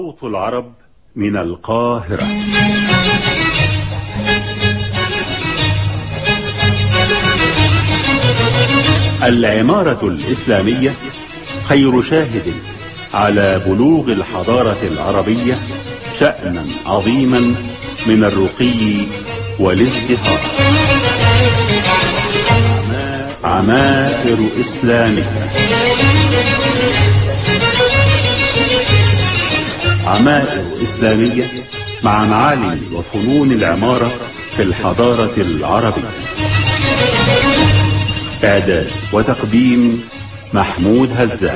صوت العرب من القاهرة العمارة الإسلامية خير شاهد على بلوغ الحضارة العربية شأنا عظيما من الرقي والازدهار عمائر إسلامية عمائر إسلامية مع معالم وفنون العمارة في الحضارة العربية إعداد وتقديم محمود هزاع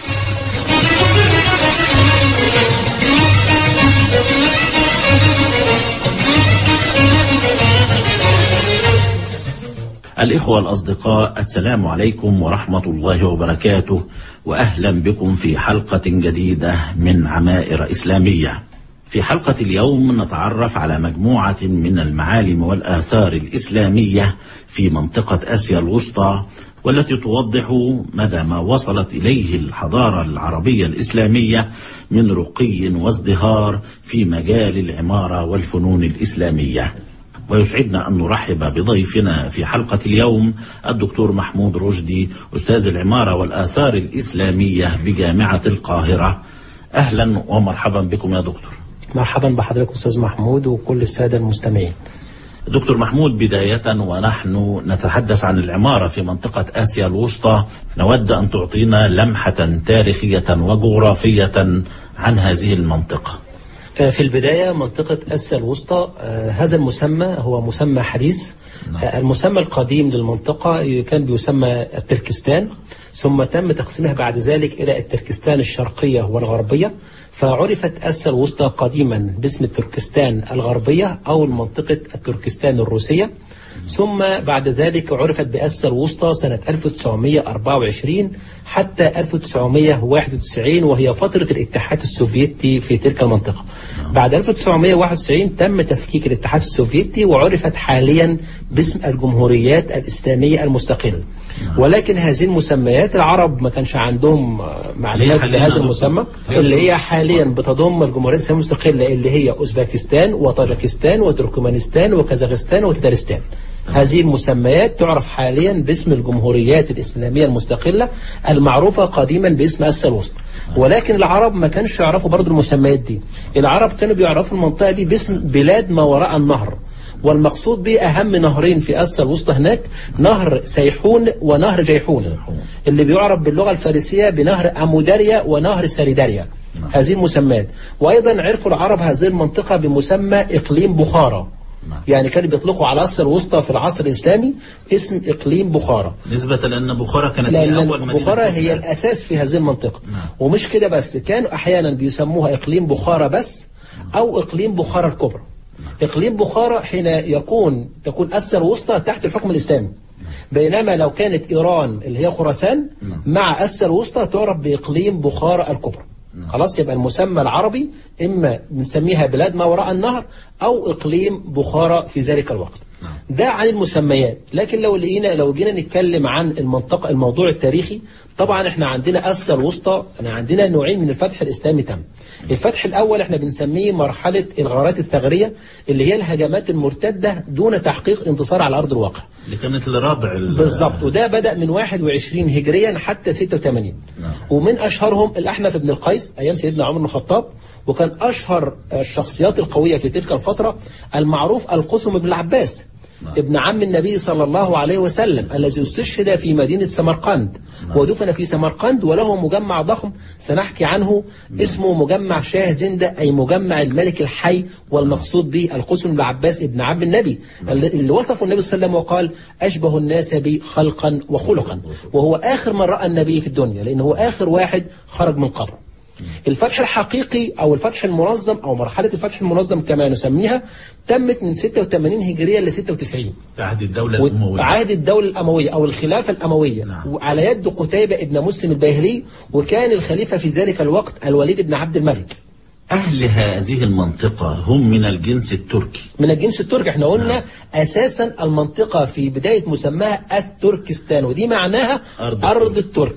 الإخوة الأصدقاء السلام عليكم ورحمة الله وبركاته وأهلا بكم في حلقة جديدة من عمائر إسلامية في حلقة اليوم نتعرف على مجموعة من المعالم والآثار الإسلامية في منطقة آسيا الوسطى والتي توضح مدى ما وصلت إليه الحضارة العربية الإسلامية من رقي وازدهار في مجال العمارة والفنون الإسلامية ويسعدنا أن نرحب بضيفنا في حلقة اليوم الدكتور محمود رشدي أستاذ العمارة والآثار الإسلامية بجامعة القاهرة أهلا ومرحبا بكم يا دكتور مرحبا بحضرتك أستاذ محمود وكل السادة المستمعين دكتور محمود بداية ونحن نتحدث عن العمارة في منطقة آسيا الوسطى نود أن تعطينا لمحة تاريخية وجغرافية عن هذه المنطقة في البداية منطقة آسيا الوسطى هذا المسمى هو مسمى حديث المسمى القديم للمنطقة كان بيسمى التركستان ثم تم تقسيمها بعد ذلك إلى التركستان الشرقية والغربية فعرفت آسيا الوسطى قديما باسم تركستان الغربية أو منطقة التركستان الروسية ثم بعد ذلك عرفت بآسيا الوسطى سنة 1924 حتى 1991 وهي فترة الاتحاد السوفيتي في تلك المنطقة بعد 1991 تم تفكيك الاتحاد السوفيتي وعرفت حاليا باسم الجمهوريات الإسلامية المستقلة ولكن هذه المسميات العرب ما كانش عندهم معلومات بهذا المسمى اللي هي حاليا بتضم الجمهوريات الإسلامية المستقلة اللي هي أوزبكستان وطاجكستان وتركمانستان وكازاخستان وتتارستان هذه المسميات تعرف حاليا باسم الجمهوريات الإسلامية المستقلة المعروفة قديما باسم آسيا الوسطى ولكن العرب ما كانش يعرفوا برضو المسميات دي العرب كانوا بيعرفوا المنطقة دي باسم بلاد ما وراء النهر والمقصود به أهم نهرين في آسيا الوسطى هناك نهر سيحون ونهر جيحون اللي بيعرف باللغة الفارسية بنهر أموداريا ونهر ساريداريا هذه المسميات وأيضا عرفوا العرب هذه المنطقة بمسمى إقليم بخارى يعني كانوا بيطلقوا على آسيا الوسطى في العصر الإسلامي اسم إقليم بخارى نسبة لأن بخارى كانت هي لأن أول مدينة بخارى هي الأساس في هذه المنطقة ومش كده بس كانوا أحيانا بيسموها إقليم بخارى بس أو إقليم بخارى الكبرى إقليم بخارى حين يكون تكون آسيا الوسطى تحت الحكم الإسلامي بينما لو كانت إيران اللي هي خراسان مع آسيا الوسطى تعرف بإقليم بخارى الكبرى خلاص يبقى المسمى العربي إما بنسميها بلاد ما وراء النهر أو إقليم بخارى في ذلك الوقت ده عن المسميات لكن لو لقينا لو جينا نتكلم عن المنطقة الموضوع التاريخي طبعا احنا عندنا آسيا الوسطى احنا عندنا نوعين من الفتح الإسلامي تم الفتح الأول احنا بنسميه مرحلة الغارات الثغرية اللي هي الهجمات المرتدة دون تحقيق انتصار على أرض الواقع اللي كانت الرابع ال- بالظبط وده بدأ من 21 هجريا حتى 86 ومن أشهرهم الأحنف بن القيس أيام سيدنا عمر بن الخطاب وكان أشهر الشخصيات القوية في تلك الفترة المعروف القثم بن العباس ابن عم النبي صلى الله عليه وسلم الذي استشهد في مدينة سمرقند ودفن في سمرقند وله مجمع ضخم سنحكي عنه اسمه مجمع شاه زندة أي مجمع الملك الحي والمقصود به القسم بن عباس ابن عم النبي اللي وصفه النبي صلى الله عليه وسلم وقال أشبه الناس بي خلقا وخلقا وهو آخر من رأى النبي في الدنيا لأنه آخر واحد خرج من قبره الفتح الحقيقي أو الفتح المنظم أو مرحلة الفتح المنظم كما نسميها تمت من 86 هجرية ل 96 في عهد الدولة الأموية عهد الدولة الأموية أو الخلافة الأموية نعم. وعلى يد قتيبة ابن مسلم الباهلي وكان الخليفة في ذلك الوقت الوليد بن عبد الملك أهل هذه المنطقة هم من الجنس التركي من الجنس التركي احنا قلنا أساسا المنطقة في بداية مسماها التركستان ودي معناها أرض أرض الترك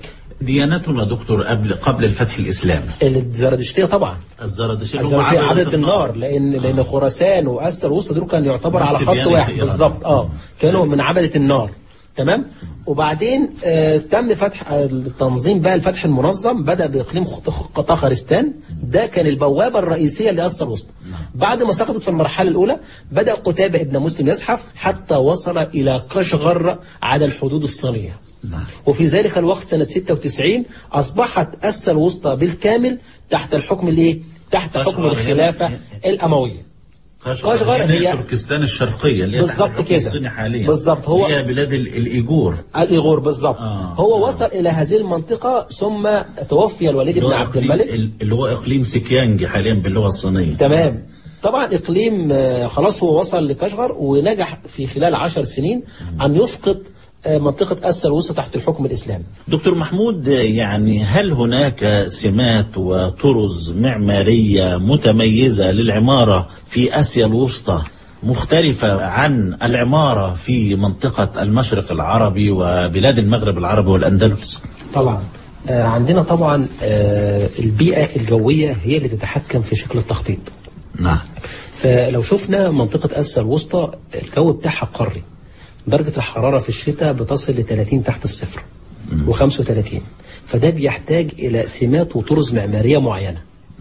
ديانتنا دكتور قبل قبل الفتح الاسلامي الزردشتيه طبعا الزردشتيه اللي هم الزردشتيه عبدة عبدة النار لان لان خراسان واسيا الوسطى دول كانوا يعتبر نفس على خط ديانة واحد إيران. بالظبط اه كانوا من عبدة النار تمام وبعدين آه تم فتح آه، التنظيم بقى الفتح المنظم بدا باقليم خط- خ- طخرستان ده كان البوابه الرئيسيه لاسيا الوسطى بعد ما سقطت في المرحله الاولى بدا قتيبه ابن مسلم يزحف حتى وصل الى قشغر على الحدود الصينيه وفي ذلك الوقت سنة 96 أصبحت أسيا الوسطى بالكامل تحت الحكم الإيه؟ تحت حكم قشغر هنا- الخلافة الأموية قشغر هي هي- تركستان الشرقيه اللي هي تحت بالظبط الحكم كده. الصيني حاليا بالظبط، هو- هي بلاد ال- الايجور الإيغور بالظبط آه. هو وصل إلى هذه المنطقة ثم توفي الوليد اللي بن هو عبد إقليم- الملك اللي هو اقليم سيكيانج حاليا باللغه الصينيه تمام طبعا إقليم آه، خلاص هو وصل لكشغر ونجح في خلال عشر سنين أن يسقط آه، منطقة أسيا الوسطى تحت الحكم الإسلامي دكتور محمود يعني هل هناك سمات وطرز معمارية متميزة للعمارة في آسيا الوسطى مختلفة عن العمارة في منطقة المشرق العربي وبلاد المغرب العربي والأندلس طبعا آه، عندنا طبعا آه، البيئة الجوية هي اللي تتحكم في شكل التخطيط نعم فلو شفنا منطقة آسيا الوسطى الجو بتاعها قاري درجة الحرارة في الشتاء بتصل ل 30 تحت الصفر و35 فده بيحتاج إلى سمات وطرز معمارية معينة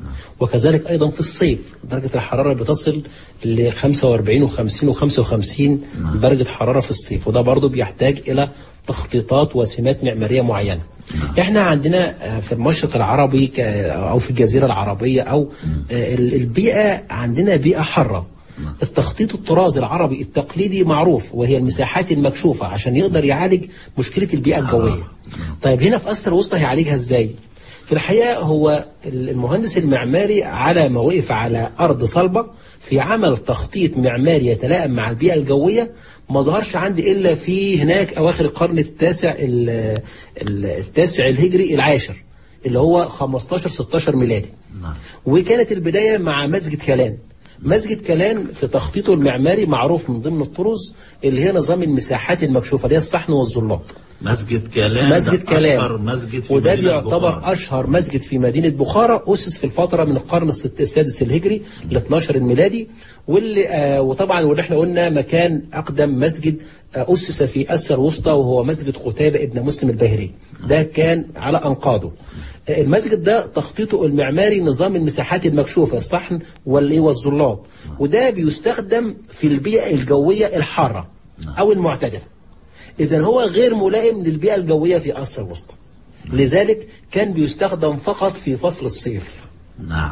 وكذلك أيضا في الصيف درجة الحرارة بتصل ل 45 و50 و55 درجة حرارة في الصيف وده برضو بيحتاج إلى تخطيطات وسمات معمارية معينة احنا عندنا آه، في المشرق العربي ك- او في الجزيرة العربية او آه، ال- البيئة عندنا بيئة حارة التخطيط الطراز العربي التقليدي معروف وهي المساحات المكشوفة عشان يقدر يعالج مشكلة البيئة الجوية طيب هنا في أسر الوسطى هيعالجها ازاي في الحقيقة هو المهندس المعماري على ما وقف على أرض صلبة في عمل تخطيط معماري يتلائم مع البيئة الجوية ما ظهرش عندي إلا في هناك أواخر القرن التاسع ال- ال- التاسع الهجري العاشر اللي هو 15 16 ميلادي وكانت البداية مع مسجد كلان مسجد كلان في تخطيطه المعماري معروف من ضمن الطرز اللي هي نظام المساحات المكشوفة اللي هي الصحن والظلات مسجد كلام مسجد ده أشهر كلام مسجد في وده مدينة بيعتبر بخارى. أشهر مسجد في مدينة بخارى أسس في الفترة من القرن الست- السادس الهجري ل 12 الميلادي واللي آه وطبعا واللي احنا قلنا مكان أقدم مسجد آه أسس في آسيا الوسطى وهو مسجد قتيبة ابن مسلم الباهري ده كان على أنقاضه آه، المسجد ده تخطيطه المعماري نظام المساحات المكشوفة الصحن والإيه والظلات وده بيستخدم في البيئة الجوية الحارة أو المعتدلة إذا هو غير ملائم للبيئة الجوية في آسيا الوسطى لذلك كان بيستخدم فقط في فصل الصيف نعم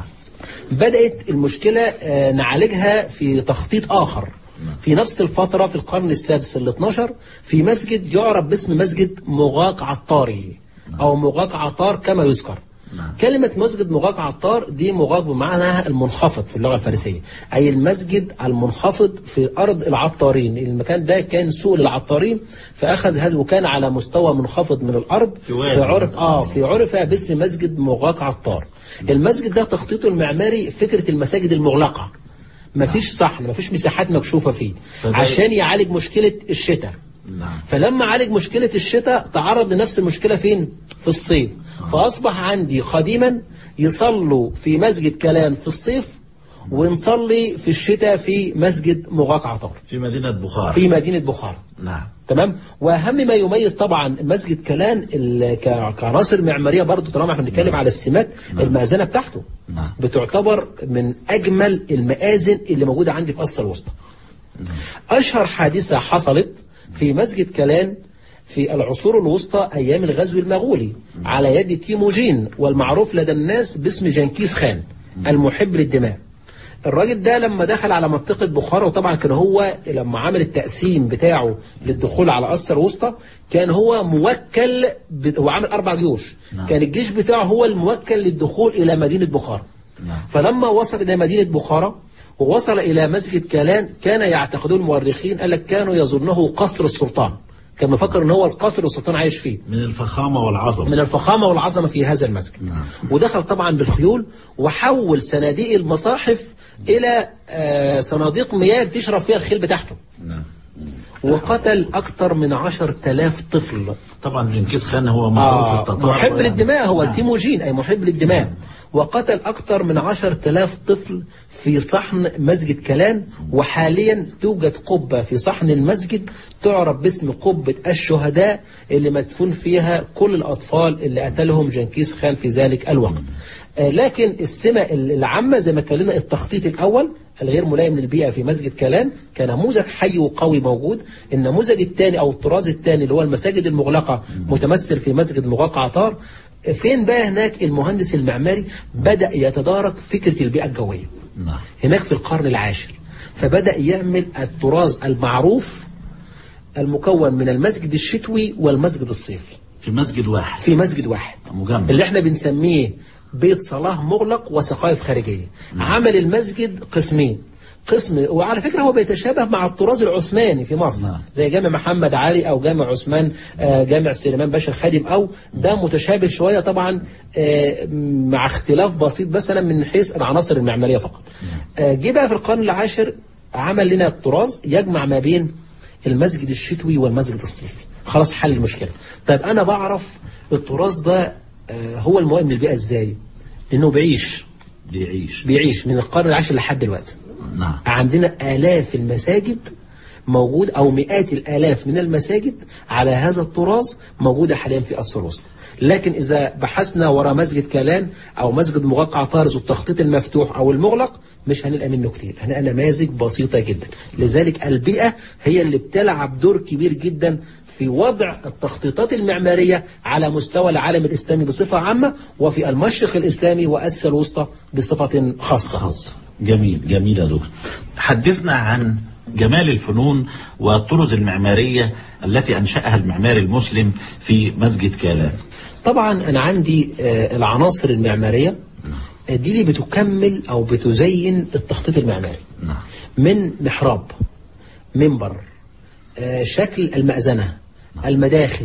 بدأت المشكلة آه، نعالجها في تخطيط آخر في نفس الفترة في القرن السادس ال 12 في مسجد يعرف باسم مسجد مغاق عطاري أو مغاق عطار كما يذكر كلمة مسجد مغاق عطار دي مغاق بمعناها المنخفض في اللغة الفارسية أي المسجد المنخفض في أرض العطارين المكان ده كان سوق للعطارين فأخذ هذا وكان على مستوى منخفض من الأرض في وادي. فعرف آه في عرف باسم مسجد مغاق عطار المسجد ده تخطيطه المعماري فكرة المساجد المغلقة مفيش صحن مفيش مساحات مكشوفة فيه فده- عشان يعالج مشكلة الشتاء نعم فلما عالج مشكلة الشتاء تعرض لنفس المشكلة فين؟ في الصيف فأصبح عندي قديما يصلوا في مسجد كلان في الصيف ونصلي في الشتاء في مسجد مغاق عطار في مدينة بخارى في مدينة بخارى نعم تمام واهم ما يميز طبعا مسجد كلان ال- ك- كعناصر معماريه برضو طالما احنا بنتكلم على السمات المأذنه بتاعته نعم. بتعتبر من اجمل المآذن اللي موجوده عندي في اسيا الوسطى اشهر حادثه حصلت في مسجد كلان في العصور الوسطى ايام الغزو المغولي على يد تيموجين والمعروف لدى الناس باسم جنكيز خان المحب للدماء الراجل ده لما دخل على منطقة بخارى وطبعا كان هو لما عمل التقسيم بتاعه للدخول على أسر الوسطى كان هو موكل ب... هو عامل أربع جيوش نعم. كان الجيش بتاعه هو الموكل للدخول إلى مدينة بخارى نعم. فلما وصل إلى مدينة بخارى ووصل إلى مسجد كالان كان يعتقدون المؤرخين قال لك كانوا يظنه قصر السلطان كان مفكر ان هو القصر والسلطان عايش فيه من الفخامة والعظمة من الفخامة والعظمة في هذا المسجد نعم. ودخل طبعا بالخيول وحول صناديق المصاحف إلى آه، صناديق مياه تشرب فيها الخيل بتاعته نعم وقتل أكثر من عشر تلاف طفل طبعا جنكيز خان هو معروف آه التتار محب يعني. للدماء هو نعم. تيموجين أي محب للدماء وقتل أكثر من عشر تلاف طفل في صحن مسجد كلان وحاليا توجد قبة في صحن المسجد تعرف باسم قبة الشهداء اللي مدفون فيها كل الأطفال اللي قتلهم جنكيز خان في ذلك الوقت آه، لكن السمة العامة زي ما اتكلمنا التخطيط الأول الغير ملائم للبيئة في مسجد كلان كنموذج حي وقوي موجود النموذج الثاني أو الطراز الثاني اللي هو المساجد المغلقة متمثل في مسجد مغلق عطار فين بقى هناك المهندس المعماري بدأ يتدارك فكرة البيئة الجوية نعم هناك في القرن العاشر فبدأ يعمل الطراز المعروف المكون من المسجد الشتوي والمسجد الصيفي في مسجد واحد في مسجد واحد مجمع اللي احنا بنسميه بيت صلاة مغلق وسقائف خارجية عمل المسجد قسمين قسم وعلى فكرة هو بيتشابه مع الطراز العثماني في مصر نعم. زي جامع محمد علي أو جامع عثمان آه، جامع سليمان باشا الخادم أو ده متشابه شوية طبعا آه، مع اختلاف بسيط مثلا من حيث العناصر المعمارية فقط آه، جه بقى في القرن العاشر عمل لنا الطراز يجمع ما بين المسجد الشتوي والمسجد الصيفي خلاص حل المشكلة طيب أنا بعرف الطراز ده آه، هو الموائم للبيئة ازاي لأنه بيعيش بيعيش بيعيش من القرن العاشر لحد دلوقتي نعم عندنا آلاف المساجد موجود أو مئات الآلاف من المساجد على هذا الطراز موجودة حاليا في قصر الوسطى لكن إذا بحثنا وراء مسجد كلان أو مسجد مغقع طارز والتخطيط المفتوح أو المغلق مش هنلقى منه كتير هنلقى نماذج بسيطة جدا لذلك البيئة هي اللي بتلعب دور كبير جدا في وضع التخطيطات المعمارية على مستوى العالم الإسلامي بصفة عامة وفي المشرق الإسلامي وآسيا الوسطى بصفة خاصة خاص جميل جميل يا دكتور حدثنا عن جمال الفنون والطرز المعمارية التي أنشأها المعماري المسلم في مسجد كالان طبعا أنا عندي آه، العناصر المعمارية آه، دي اللي بتكمل أو بتزين التخطيط المعماري نعم من محراب منبر آه، شكل المأذنة المداخل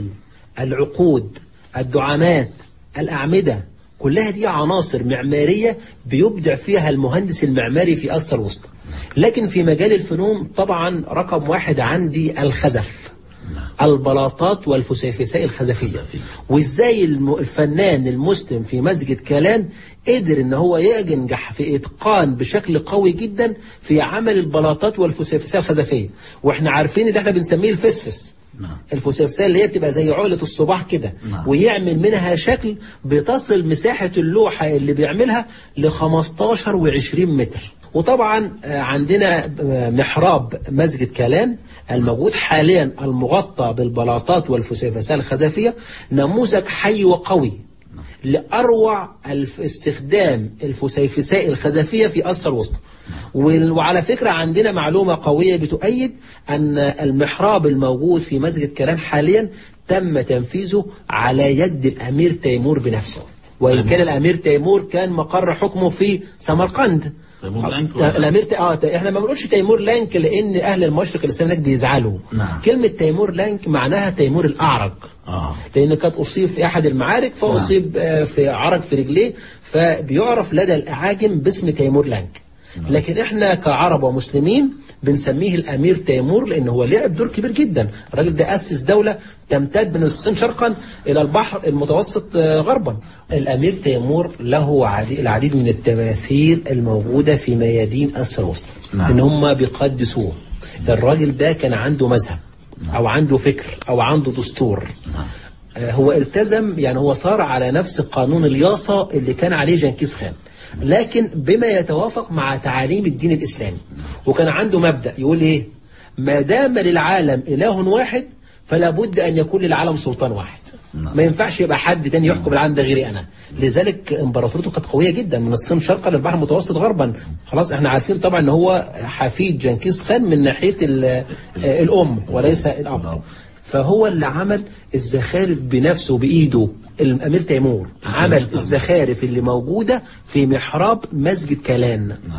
العقود الدعامات الأعمدة كلها دي عناصر معمارية بيبدع فيها المهندس المعماري في أسر الوسطى لكن في مجال الفنون طبعا رقم واحد عندي الخزف البلاطات والفسيفساء الخزفية وازاي الم- الفنان المسلم في مسجد كلان قدر ان هو ينجح في اتقان بشكل قوي جدا في عمل البلاطات والفسيفساء الخزفية واحنا عارفين اللي احنا بنسميه الفسفس نعم. الفسيفساء اللي هي بتبقى زي عقلة الصباح كده نعم. ويعمل منها شكل بتصل مساحة اللوحة اللي بيعملها ل 15 و20 متر وطبعا آه، عندنا آه، محراب مسجد كلان الموجود حاليا المغطى بالبلاطات والفسيفساء الخزفية نموذج حي وقوي لأروع الف- استخدام الفسيفساء الخزفية في أسر الوسطى وال- وعلى فكرة عندنا معلومة قوية بتؤيد أن المحراب الموجود في مسجد كلان حاليا تم تنفيذه على يد الأمير تيمور بنفسه وإن كان الأمير تيمور كان مقر حكمه في سمرقند تيمور لانك ت- ولا- الامير ت... اه ت- احنا ما بنقولش تيمور لانك لان اهل المشرق الاسلامي هناك بيزعلوا نعم. كلمه تيمور لانك معناها تيمور الاعرج آه. لأن كانت أصيب في أحد المعارك فأصيب آه، في عرق في رجليه فبيعرف لدى الأعاجم باسم تيمور لانك لكن احنا كعرب ومسلمين بنسميه الامير تيمور لان هو لعب دور كبير جدا الراجل ده اسس دوله تمتد من الصين شرقا الى البحر المتوسط آه، غربا الامير تيمور له عدي- العديد من التماثيل الموجوده في ميادين اسيا الوسطى نعم. ان هم بيقدسوه الراجل ده كان عنده مذهب او عنده فكر او عنده دستور آه، هو التزم يعني هو صار على نفس قانون الياصة اللي كان عليه جنكيز خان لكن بما يتوافق مع تعاليم الدين الإسلامي وكان عنده مبدأ يقول إيه ما دام للعالم إله واحد فلا بد أن يكون للعالم سلطان واحد ما ينفعش يبقى حد تاني يحكم العالم ده غيري أنا لذلك امبراطوريته كانت قوية جدا من الصين شرقا للبحر المتوسط غربا خلاص احنا عارفين طبعا ان هو حفيد جنكيز خان من ناحية ال- آه، الأم وليس الأب فهو اللي عمل الزخارف بنفسه بإيده الأمير تيمور عمل الزخارف اللي موجودة في محراب مسجد كلان نعم.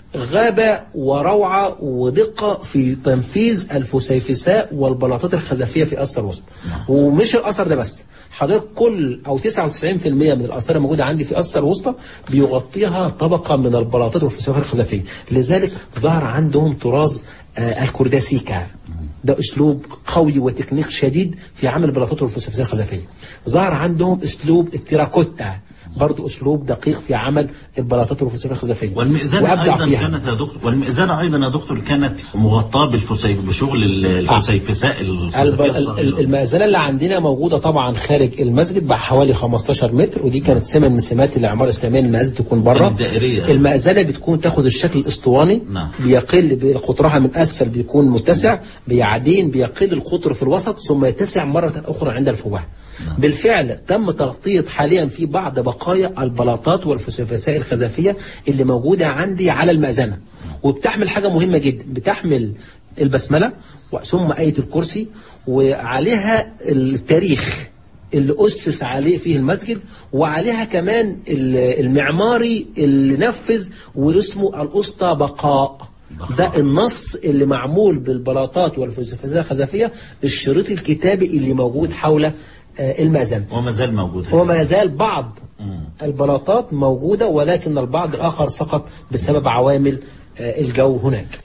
غابة وروعة ودقة في تنفيذ الفسيفساء والبلاطات الخزفية في أثر الوسط ومش الأثر ده بس حضرتك كل أو 99% من الآثار الموجودة عندي في أثر الوسطى بيغطيها طبقة من البلاطات والفسيفساء الخزفية لذلك ظهر عندهم طراز آه الكرداسيكا ده اسلوب قوي وتكنيك شديد في عمل بلاطات والفسيفساء الخزفيه ظهر عندهم اسلوب التيراكوتا برضه اسلوب دقيق في عمل البلاطات والفسيفساء الخزفيه والمئذنة وابدع أيضا فيها كانت يا دكتور والمئذنة أيضا يا دكتور كانت مغطاة بالفسيف بشغل ال- الفسيفساء الب- الخزفية ال- الصغيرة المأذنة اللي عندنا موجودة طبعا خارج المسجد بحوالي 15 متر ودي كانت سمة من سمات العمارة الإسلامية إن المسجد تكون بره كانت دائرية. المأذنة بتكون تاخد الشكل الأسطواني نعم. بيقل قطرها من أسفل بيكون متسع بعدين بيقل القطر في الوسط ثم يتسع مرة أخرى عند الفواه بالفعل تم تغطية حاليا في بعض بقايا البلاطات والفسيفساء الخزفية اللي موجودة عندي على المأذنة وبتحمل حاجة مهمة جدا بتحمل البسملة ثم آية الكرسي وعليها التاريخ اللي أسس عليه فيه المسجد وعليها كمان ال- المعماري اللي نفذ واسمه الأسطى بقاء ده النص اللي معمول بالبلاطات والفسيفساء الخزفية الشريط الكتابي اللي موجود حول آه، المأذنة وما زال موجود وما زال بعض البلاطات موجودة ولكن البعض الآخر سقط بسبب عوامل آه، الجو هناك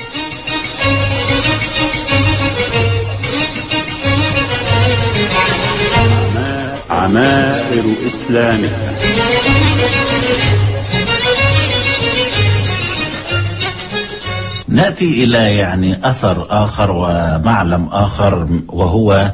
عمائر إسلامية نأتي إلى يعني أثر آخر ومعلم آخر وهو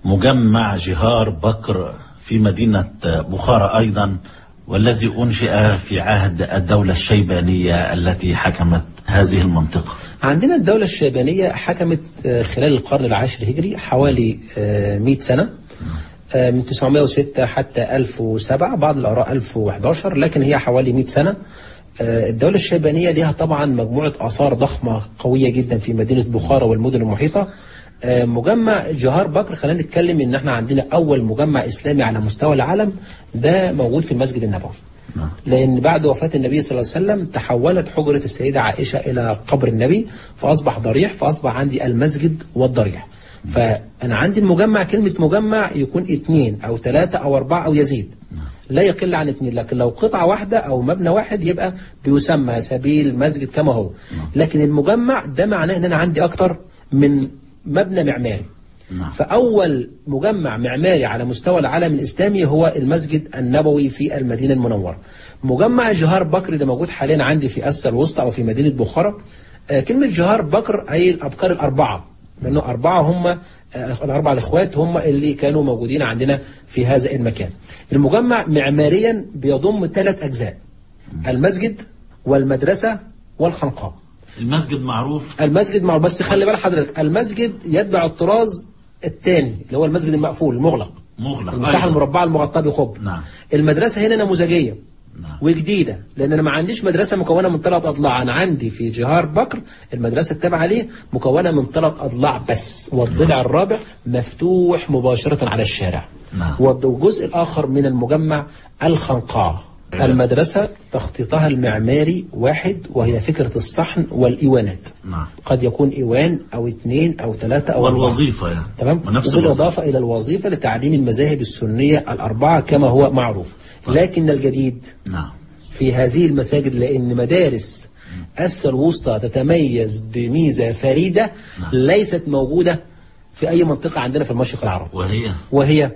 مجمع جهار بكر في مدينة بخارى أيضا والذي أنشئ في عهد الدولة الشيبانية التي حكمت هذه المنطقة عندنا الدولة الشيبانية حكمت آه، خلال القرن العاشر الهجري حوالي آه، 100 سنة آه، من 906 حتى 1007 بعض الآراء 1011 لكن هي حوالي 100 سنة آه، الدولة الشيبانية لها طبعا مجموعة آثار ضخمة قوية جدا في مدينة بخارى والمدن المحيطة آه، مجمع جهار بكر خلينا نتكلم ان احنا عندنا اول مجمع اسلامي على مستوى العالم ده موجود في المسجد النبوي نعم. لأن بعد وفاة النبي صلى الله عليه وسلم تحولت حجرة السيدة عائشة إلى قبر النبي فأصبح ضريح فأصبح عندي المسجد والضريح فأنا عندي المجمع كلمة مجمع يكون اثنين أو ثلاثة أو أربعة أو يزيد لا يقل عن اثنين لكن لو قطعة واحدة أو مبنى واحد يبقى بيسمى سبيل مسجد كما هو لكن المجمع ده معناه أن أنا عندي أكتر من مبنى معماري نعم. فأول مجمع معماري على مستوى العالم الإسلامي هو المسجد النبوي في المدينة المنورة مجمع جهار بكر اللي موجود حاليا عندي في أسيا الوسطى أو في مدينة بخارى آه، كلمة جهار بكر أي الأبكار الأربعة لأنه أربعة هم آه، الأربعة الإخوات هم اللي كانوا موجودين عندنا في هذا المكان المجمع معماريا بيضم ثلاث أجزاء المسجد والمدرسة والخنقاء المسجد معروف المسجد مع بس خلي بال حضرتك المسجد يتبع الطراز الثاني اللي هو المسجد المقفول المغلق مغلق المساحه أيضا. المربعه المغطاه بقبه نعم. المدرسه هنا نموذجيه نعم. وجديده لان انا ما عنديش مدرسه مكونه من ثلاث اضلاع انا عندي في جهار بكر المدرسه التابعه ليه مكونه من ثلاث اضلاع بس والضلع الرابع مفتوح مباشره على الشارع نعم. والجزء الاخر من المجمع الخنقاء المدرسة تخطيطها المعماري واحد وهي فكرة الصحن والإيوانات نعم قد يكون إيوان أو اثنين أو ثلاثة أو أربعة. والوظيفة يعني تمام ونفس الوظيفة وبالإضافة إلى الوظيفة لتعليم المذاهب السنية الأربعة كما هو معروف لكن الجديد نعم في هذه المساجد لأن مدارس أسيا الوسطى تتميز بميزة فريدة ليست موجودة في أي منطقة عندنا في المشرق العربي وهي وهي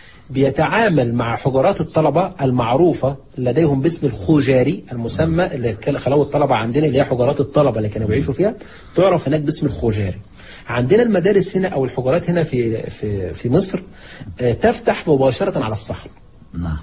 بيتعامل مع حجرات الطلبة المعروفة لديهم باسم الخوجاري المسمى اللي كان- خلوه الطلبة عندنا اللي هي حجرات الطلبة اللي كانوا بيعيشوا فيها تعرف هناك باسم الخوجاري عندنا المدارس هنا أو الحجرات هنا في في في مصر آه، تفتح مباشرة على الصحن نعم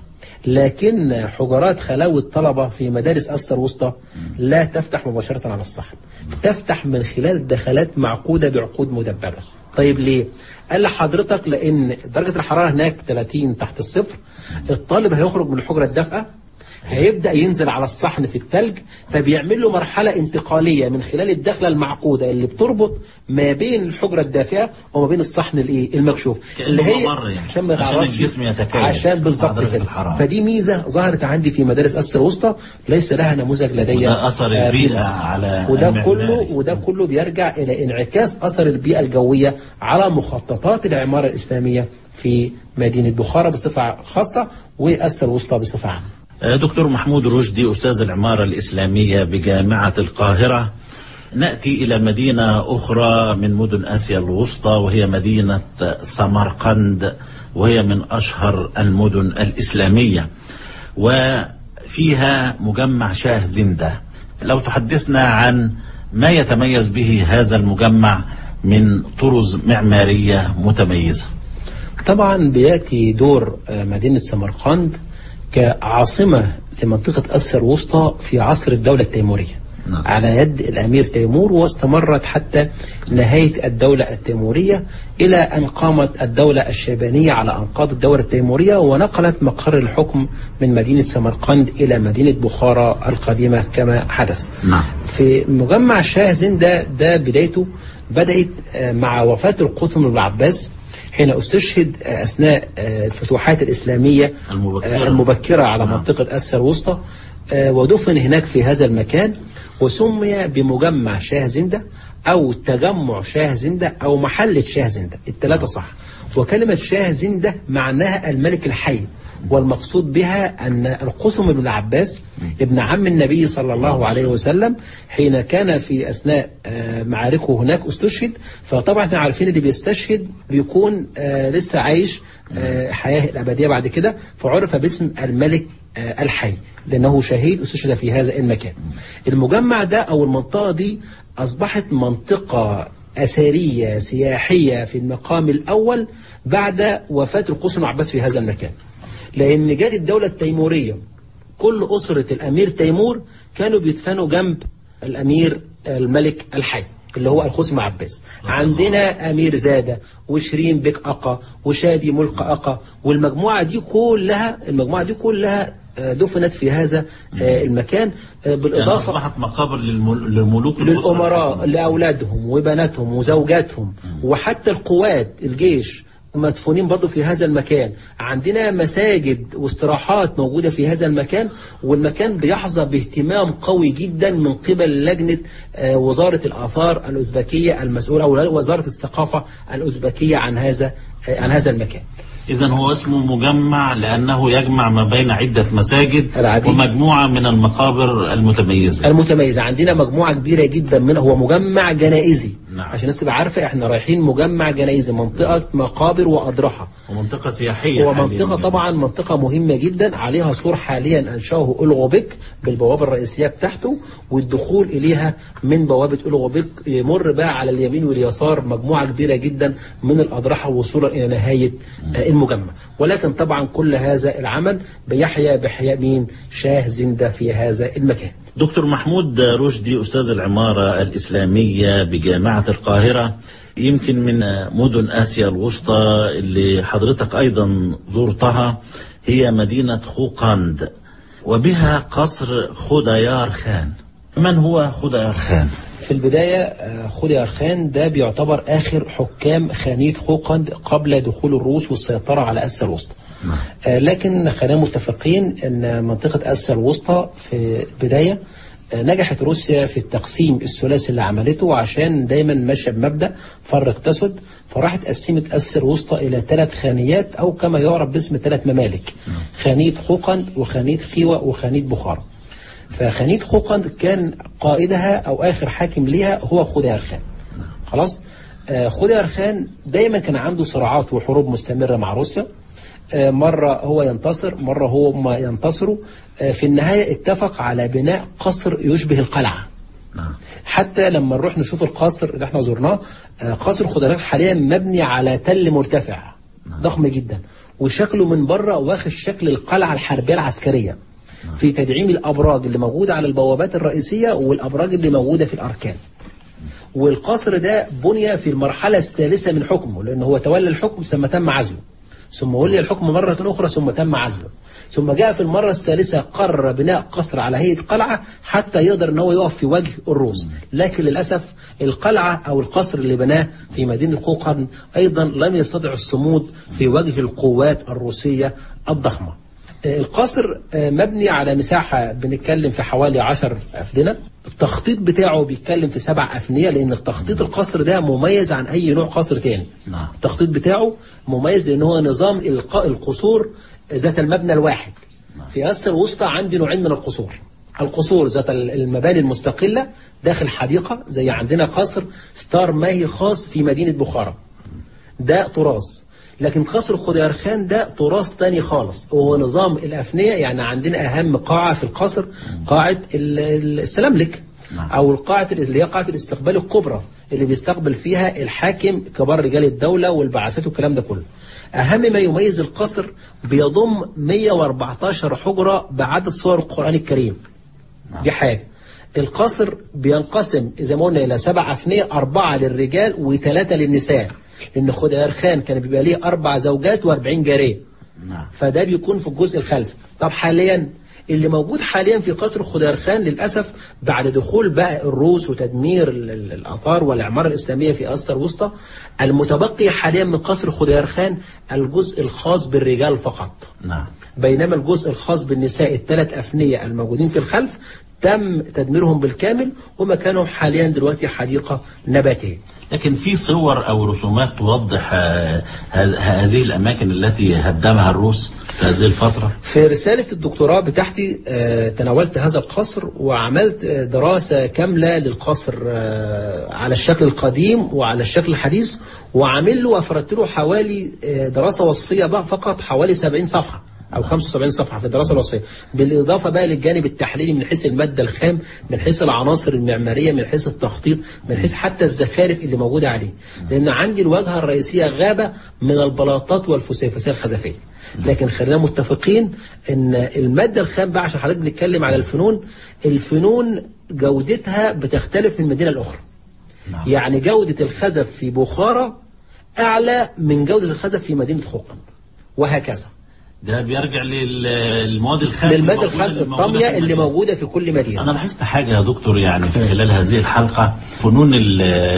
لكن حجرات خلاوي الطلبة في مدارس أسيا الوسطى لا تفتح مباشرة على الصحن تفتح من خلال دخلات معقودة بعقود مدببة طيب ليه؟ قال لحضرتك لأن درجة الحرارة هناك 30 تحت الصفر الطالب هيخرج من الحجرة الدافئة هيبدا ينزل على الصحن في الثلج فبيعمل له مرحله انتقاليه من خلال الدخله المعقوده اللي بتربط ما بين الحجره الدافئه وما بين الصحن الايه المكشوف كأنه اللي هي ممر يعني. عشان ما عشان يتعرضش الجسم يتكيف عشان مع بالظبط درجة كده الحرارة. فدي ميزه ظهرت عندي في مدارس اسيا الوسطى ليس لها نموذج لدي وده أثر آه، في البيئة مصر. على وده المعماري. كله وده كله بيرجع الى انعكاس اثر البيئه الجويه على مخططات العماره الاسلاميه في مدينه بخارى بصفه خاصه واسيا الوسطى بصفه عامه. آه، دكتور محمود رشدي أستاذ العمارة الإسلامية بجامعة القاهرة نأتي إلى مدينة أخرى من مدن آسيا الوسطى وهي مدينة سمرقند وهي من أشهر المدن الإسلامية وفيها مجمع شاه زندة لو تحدثنا عن ما يتميز به هذا المجمع من طرز معمارية متميزة طبعا بياتي دور آه، مدينه سمرقند كعاصمه لمنطقه اسيا الوسطى في عصر الدوله التيموريه. نعم. على يد الامير تيمور واستمرت حتى نهايه الدوله التيموريه الى ان قامت الدوله الشيبانيه على انقاض الدوله التيموريه ونقلت مقر الحكم من مدينه سمرقند الى مدينه بخارى القديمه كما حدث. نعم. في مجمع شاه زندة ده بدايته بدأت آه، مع وفاة القطن بن العباس حين استشهد آه، أثناء آه، الفتوحات الإسلامية المبكرة. آه، المبكرة على نعم. منطقة آسيا الوسطى آه، ودفن هناك في هذا المكان وسمي بمجمع شاه زندة أو تجمع شاه زندة أو محلة شاه زندة الثلاثة صح وكلمة شاه زندة معناها الملك الحي والمقصود بها أن القسم بن العباس ابن عم النبي صلى الله عليه وسلم حين كان في أثناء آه، معاركه هناك استشهد فطبعا احنا عارفين اللي بيستشهد بيكون آه، لسه عايش آه، حياة الأبدية بعد كده فعرف باسم الملك آه، الحي لأنه شهيد استشهد في هذا المكان المجمع ده أو المنطقة دي أصبحت منطقة أثرية سياحية في المقام الأول بعد وفاة القسم بن عباس في هذا المكان لأن جت الدولة التيمورية كل أسرة الأمير تيمور كانوا بيدفنوا جنب الأمير الملك الحي اللي هو الخسم عباس عندنا أمير زادة وشيرين بك أقا وشادي ملك أقا والمجموعة دي كلها المجموعة دي كلها آه، دفنت في هذا آه، المكان آه، يعني بالإضافة أصبحت مقابر للمل- للملوك الأسرة. للأمراء لأولادهم وبناتهم وزوجاتهم وحتى القوات الجيش مدفونين برضه في هذا المكان عندنا مساجد واستراحات موجودة في هذا المكان والمكان بيحظى باهتمام قوي جدا من قبل لجنة آه، وزارة الآثار الأوزبكية المسؤولة أو وزارة الثقافة الأوزبكية عن هذا آه، عن هذا المكان إذا هو اسمه مجمع لأنه يجمع ما بين عدة مساجد العديد. ومجموعة من المقابر المتميزة المتميزة عندنا مجموعة كبيرة جدا منها هو مجمع جنائزي نعم. عشان الناس تبقى عارفة احنا رايحين مجمع جنائزي منطقة مقابر وأضرحة ومنطقة سياحية هو حالياً. منطقة طبعا منطقة مهمة جدا عليها سور حاليا أنشأه ألغوبيك بالبوابة الرئيسية بتاعته والدخول إليها من بوابة ألغوبيك يمر بقى على اليمين واليسار مجموعة كبيرة جدا من الأضرحة وصولا إلى نهاية آه، المجمع ولكن طبعا كل هذا العمل بيحيا بحياء مين شاه زندة في هذا المكان دكتور محمود رشدي أستاذ العمارة الإسلامية بجامعة القاهرة يمكن من مدن آسيا الوسطى اللي حضرتك أيضا زرتها هي مدينة خوقاند وبها قصر خديار خان من هو خديار خان؟ في البداية آه، خديار خان ده بيعتبر آخر حكام خانية خوقند قبل دخول الروس والسيطرة على آسيا الوسطى آه، لكن خلينا متفقين أن منطقة آسيا الوسطى في البداية آه، نجحت روسيا في التقسيم الثلاثي اللي عملته عشان دايما ماشيه بمبدا فرق تسد فراحت قسمت اسيا الوسطى الى ثلاث خانيات او كما يعرف باسم ثلاث ممالك خانيه خوقند وخانيه خيوه وخانيه بخارى فخانية خوقند كان قائدها أو آخر حاكم ليها هو خديار خان خلاص آه، خديار خان دايما كان عنده صراعات وحروب مستمرة مع روسيا آه، مرة هو ينتصر مرة هو ما ينتصروا آه، في النهاية اتفق على بناء قصر يشبه القلعة نعم. حتى لما نروح نشوف القصر اللي احنا زرناه آه، قصر خديار حاليا مبني على تل مرتفع ضخم جدا وشكله من بره واخد شكل القلعة الحربية العسكرية في تدعيم الأبراج اللي موجودة على البوابات الرئيسية والأبراج اللي موجودة في الأركان والقصر ده بني في المرحلة الثالثة من حكمه لأنه هو تولى الحكم ثم تم عزله ثم ولي الحكم مرة أخرى ثم تم عزله ثم جاء في المرة الثالثة قرر بناء قصر على هيئة قلعة حتى يقدر ان هو يقف في وجه الروس لكن للأسف القلعة أو القصر اللي بناه في مدينة قوقن أيضا لم يستطع الصمود في وجه القوات الروسية الضخمة القصر مبني على مساحة بنتكلم في حوالي 10 أفدنة التخطيط بتاعه بيتكلم في سبع أفنية لأن التخطيط القصر ده مميز عن أي نوع قصر تاني نعم. التخطيط بتاعه مميز لأن هو نظام الق- القصور ذات المبنى الواحد في آسيا الوسطى عندي نوعين من القصور القصور ذات ال- المباني المستقلة داخل حديقة زي عندنا قصر ستار ماهي خاص في مدينة بخارى ده تراث لكن قصر خديار خان ده تراث تاني خالص وهو نظام الأفنية يعني عندنا أهم قاعة في القصر قاعة ال- ال- السلاملك نعم. أو القاعة اللي هي قاعة الاستقبال الكبرى اللي بيستقبل فيها الحاكم كبار رجال الدولة والبعثات والكلام ده كله أهم ما يميز القصر بيضم 114 حجرة بعدد صور القرآن الكريم دي حاجة القصر بينقسم زي ما قلنا إلى سبع أفنية أربعة للرجال وثلاثة للنساء لأن خديار خان كان بيبقى ليه أربع زوجات وأربعين جارية نعم فده بيكون في الجزء الخلفي طب حاليا اللي موجود حاليا في قصر خديار خان للأسف بعد دخول بقى الروس وتدمير ال- ال- الآثار والعمارة الإسلامية في آسيا الوسطى المتبقي حاليا من قصر خديار خان الجزء الخاص بالرجال فقط نعم بينما الجزء الخاص بالنساء الثلاث أفنية الموجودين في الخلف تم تدميرهم بالكامل ومكانهم حاليا دلوقتي حديقة نباتية لكن في صور أو رسومات توضح آه، ه- هذه الأماكن التي هدمها الروس في هذه الفترة في رسالة الدكتوراه بتاعتي آه، تناولت هذا القصر وعملت آه، دراسة كاملة للقصر آه، على الشكل القديم وعلى الشكل الحديث وعامل له وأفردت له حوالي آه، دراسة وصفية بقى فقط حوالي 70 صفحة أو 75 صفحة في الدراسة الوصفية بالإضافة بقى للجانب التحليلي من حيث المادة الخام من حيث العناصر المعمارية من حيث التخطيط من حيث حتى الزخارف اللي موجودة عليه لأن عندي الواجهة الرئيسية غابة من البلاطات والفسيفساء الخزفية لكن خلينا متفقين ان المادة الخام بقى عشان حضرتك بنتكلم على الفنون الفنون جودتها بتختلف من مدينة لأخرى نعم. يعني جودة الخزف في بخارى أعلى من جودة الخزف في مدينة خوقند وهكذا ده بيرجع للمواد الخام للمادة الموجودة- الخام الموجودة الطامية في اللي المدينة. موجودة في كل مدينة أنا لاحظت حاجة يا دكتور يعني في خلال هذه الحلقة فنون ال-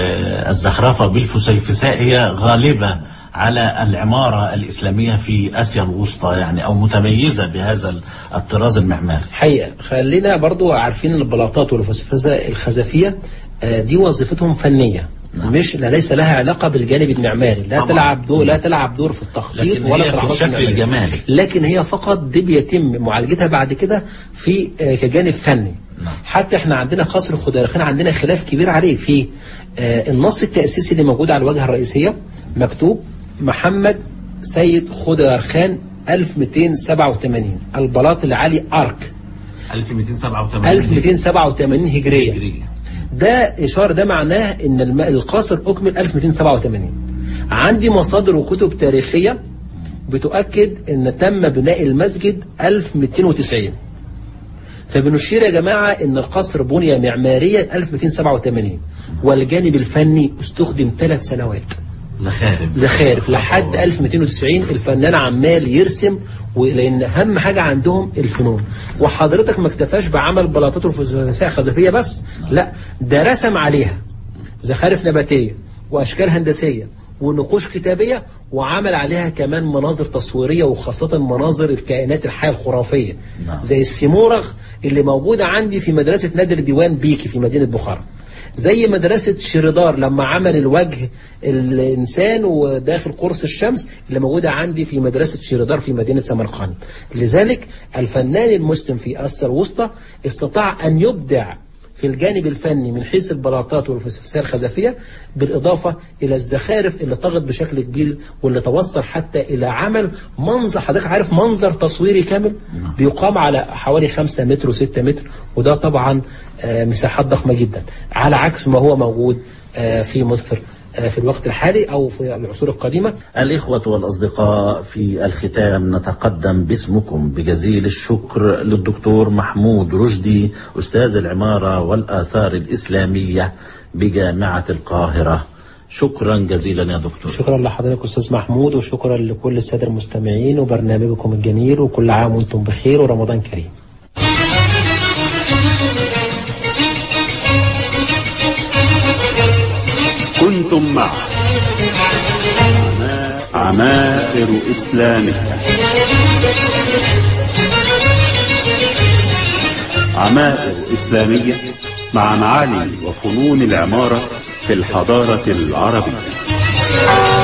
الزخرفة بالفسيفساء هي غالبة على العمارة الإسلامية في آسيا الوسطى يعني أو متميزة بهذا ال- الطراز المعماري حقيقة خلينا برضو عارفين ان البلاطات والفسفساء الخزفية آه، دي وظيفتهم فنية مش لا ليس لها علاقة بالجانب المعماري لا طبعا. تلعب دور لا تلعب دور في التخطيط لكن ولا هي في العناصر الشكل المعمارية. الجمالي. لكن هي فقط دي بيتم معالجتها بعد كده في آه، كجانب فني حتى احنا عندنا قصر خديرخان عندنا خلاف كبير عليه في آه، النص التأسيسي اللي موجود على الواجهة الرئيسية مكتوب محمد سيد خديرخان 1287 البلاط العالي ارك 1287 1287 هجرية هجرية. ده إشارة ده معناه إن الم- القصر أكمل 1287 عندي مصادر وكتب تاريخية بتؤكد إن تم بناء المسجد 1290 فبنشير يا جماعة إن القصر بني معماريا 1287 والجانب الفني استخدم ثلاث سنوات زخارف زخارف لحد 1290 الفنان عمال يرسم ولان اهم حاجه عندهم الفنون وحضرتك ما اكتفاش بعمل بلاطات وفسيفساء خزفيه بس لا ده رسم عليها زخارف نباتيه واشكال هندسيه ونقوش كتابيه وعمل عليها كمان مناظر تصويريه وخاصه مناظر الكائنات الحيه الخرافيه نعم. زي السيمورغ اللي موجوده عندي في مدرسه نادر ديوان بيكي في مدينه بخارى زي مدرسة شريدار لما عمل الوجه الإنسان وداخل قرص الشمس اللي موجودة عندي في مدرسة شريدار في مدينة سمرقند لذلك الفنان المسلم في آسيا الوسطى استطاع أن يبدع في الجانب الفني من حيث البلاطات والفسفساء الخزفية بالإضافة إلى الزخارف اللي طغت بشكل كبير واللي توصل حتى إلى عمل منظر حضرتك عارف منظر تصويري كامل بيقام على حوالي 5 متر و6 متر وده طبعا آه، مساحات ضخمة جدا على عكس ما هو موجود آه، في مصر آه، في الوقت الحالي أو في العصور القديمة الإخوة والأصدقاء في الختام نتقدم باسمكم بجزيل الشكر للدكتور محمود رشدي أستاذ العمارة والآثار الإسلامية بجامعة القاهرة شكرا جزيلا يا دكتور شكرا لحضرتك أستاذ محمود وشكرا لكل السادة المستمعين وبرنامجكم الجميل وكل عام وأنتم بخير ورمضان كريم كنتم مع عمائر إسلامية عمائر إسلامية مع معالي وفنون العمارة في الحضارة العربية